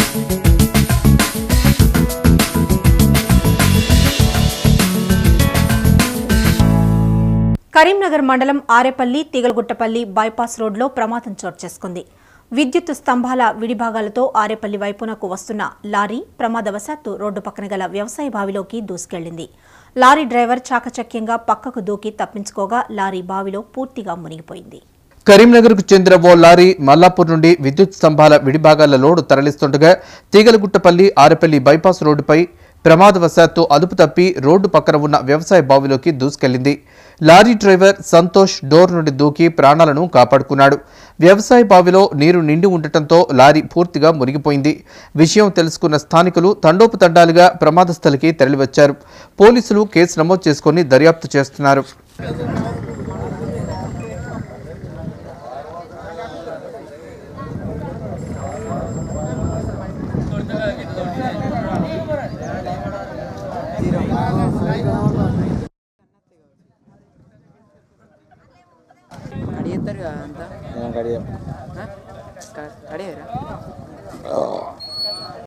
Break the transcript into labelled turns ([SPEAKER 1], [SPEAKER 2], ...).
[SPEAKER 1] కరీంనగర్ మండలం ఆరేపల్లి తీగలగుట్టపల్లి బైపాస్ రోడ్లో ప్రమాదం చోటు చేసుకుంది విద్యుత్ స్తంభాల విడిభాగాలతో ఆరేపల్లి వైపునకు వస్తున్న లారీ ప్రమాదవశాత్తు రోడ్డు పక్కన గల వ్యవసాయ బావిలోకి దూసుకెళ్లింది లారీ డ్రైవర్ చాకచక్యంగా పక్కకు దూకి తప్పించుకోగా లారీ బావిలో పూర్తిగా మునిగిపోయింది
[SPEAKER 2] కరీంనగర్కు చెందిన ఓ లారీ మల్లాపూర్ నుండి విద్యుత్ స్తంభాల విడిభాగాల లోడు తరలిస్తుండగా తీగలగుట్టపల్లి ఆరెపల్లి బైపాస్ రోడ్డుపై ప్రమాదవశాత్తు అదుపు తప్పి రోడ్డు పక్కన ఉన్న వ్యవసాయ బావిలోకి దూసుకెళ్లింది లారీ డ్రైవర్ సంతోష్ డోర్ నుండి దూకి ప్రాణాలను కాపాడుకున్నాడు వ్యవసాయ బావిలో నీరు నిండి ఉండటంతో లారీ పూర్తిగా మునిగిపోయింది విషయం తెలుసుకున్న స్థానికులు తండోపతండాలుగా ప్రమాద స్థలికి తరలివచ్చారు పోలీసులు కేసు నమోదు చేసుకుని దర్యాప్తు చేస్తున్నారు
[SPEAKER 3] కడిగేస్తారు కదా అంతా
[SPEAKER 4] నేను కడిగా
[SPEAKER 3] కడిగారా